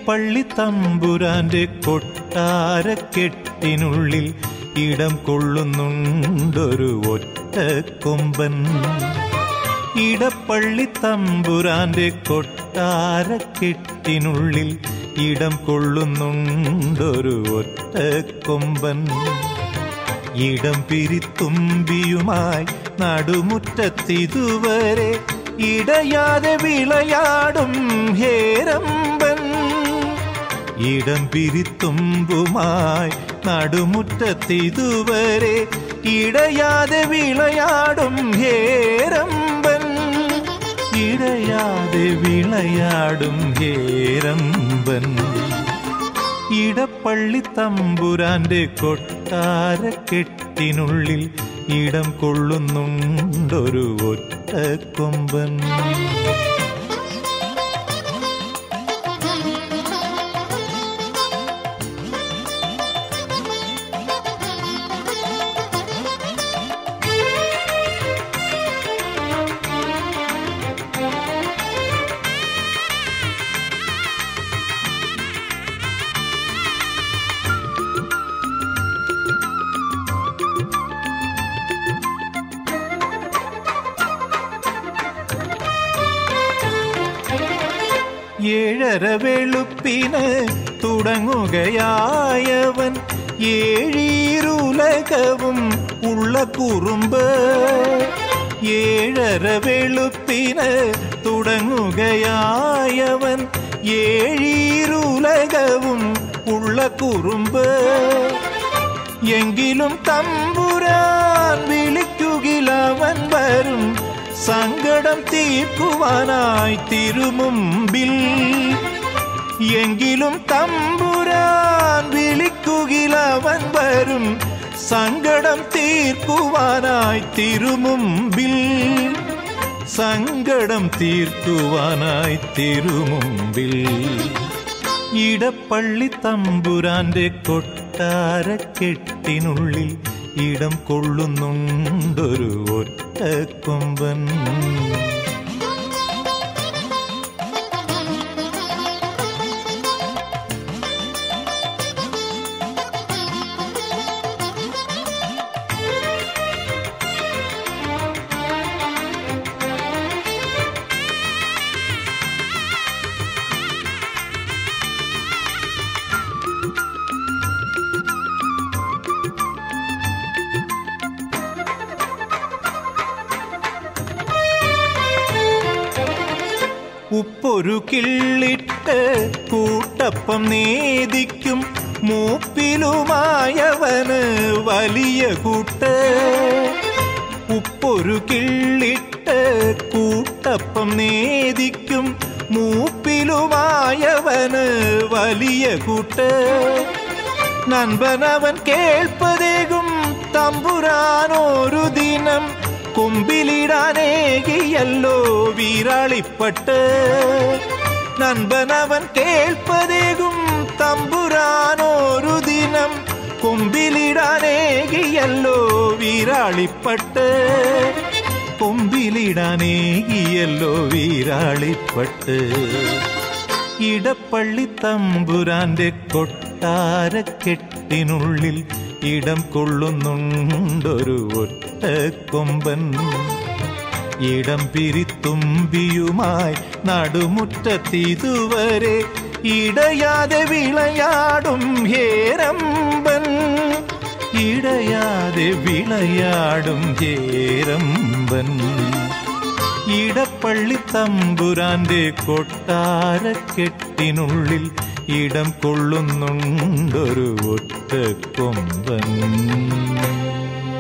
ഇടപ്പള്ളി തമ്പുരാന്റെ കൊട്ടാരക്കെട്ടിനുള്ളിൽ ഇടം കൊള്ളുന്നുണ്ടൊരു ഒറ്റക്കൊമ്പൻ ഇടപ്പള്ളി തമ്പുരാന്റെ കൊട്ടാരക്കെട്ടിനുള്ളിൽ ഇടം കൊള്ളുന്നുണ്ടൊരു ഒറ്റക്കൊമ്പൻ ഇടം പിരിത്തുമ്പിയുമായി നടുമുറ്റത്തിതുവരെ ഇടയാതെ വിളയാടും ഹേരമ്പൻ ഇടം പിരിത്തുമ്പുമായി നടുമുറ്റത്തിതുവരെ ഇടയാതെ വിളയാടും ഹേരമ്പൻ ഇടയാതെ വിളയാടും ഹേരമ്പൻ ഇടപ്പള്ളി തമ്പുരാന്റെ കൊട്ടാരക്കെട്ടിനുള്ളിൽ ഇടം കൊള്ളുന്നുണ്ടൊരു ഒറ്റക്കൊമ്പൻ ഏഴര വെളുപ്പിന് തുടങ്ങുകയായവൻ ഏഴീരുലകവും ഉള്ള കുറുമ്പ് ഏഴര വെളുപ്പിന് തുടങ്ങുകയായവൻ ഏഴീരുലകവും ഉള്ള കുറുമ്പ് എങ്കിലും തമ്പുരാൻ വിളിക്കുകിലവൻ വരും സങ്കടം തീർക്കുവാനായി തിരുമുമ്പിൽ എങ്കിലും തമ്പുരാൻ വിളിക്കുകിലവൻ വരും സങ്കടം തീർക്കുവാനായി തിരുമുമ്പിൽ സങ്കടം തീർക്കുവാനായി തിരുമുമ്പിൽ ഇടപ്പള്ളി തമ്പുരാന്റെ കൊട്ടാരക്കെട്ടിനുള്ളിൽ ഇടം കൊള്ളുന്നുണ്ടൊരു ഒറ്റക്കൊമ്പൻ ഉപ്പൊരു കിള്ളിട്ട് കൂട്ടപ്പം നേദിക്കും മൂപ്പിലുമായവന് വലിയ കൂട്ട് ഉപ്പൊരു കിള്ളിട്ട് കൂട്ടപ്പം നേദിക്കും മൂപ്പിലുമായവന് വലിയ കൂട്ട് നൻപനവൻ കേൾപ്പതേകും തമ്പുരാനൊരു ദിനം കൊമ്പിലിടാനേകിയല്ലോ വീരാളിപ്പട്ട് നൻപനവൻ കേൾപ്പതേകും തമ്പുരാനൊരു ദിനം കൊമ്പിലിടാനേകിയല്ലോ വീരാളിപ്പട്ട് കൊമ്പിലിടാനേകിയല്ലോ വീരാളിപ്പട്ട് ഇടപ്പള്ളി തമ്പുരാന്റെ കൊട്ടാരക്കെട്ടിനുള്ളിൽ ഇടം കൊള്ളുന്നുണ്ടൊരു ഒറ്റക്കൊമ്പൻ ഇടം പിരിത്തുമ്പിയുമായി നടുമുറ്റത്തിതുവരെ ഇടയാതെ വിളയാടും ഹേരമ്പൻ ഇടയാതെ വിളയാടും ഹേരമ്പൻ ഇടപ്പള്ളി തമ്പുരാന്റെ കൊട്ടാരക്കെട്ടിനുള്ളിൽ ഇടം കൊള്ളുന്നുണ്ടൊരു ഒറ്റക്കൊമ്പൻ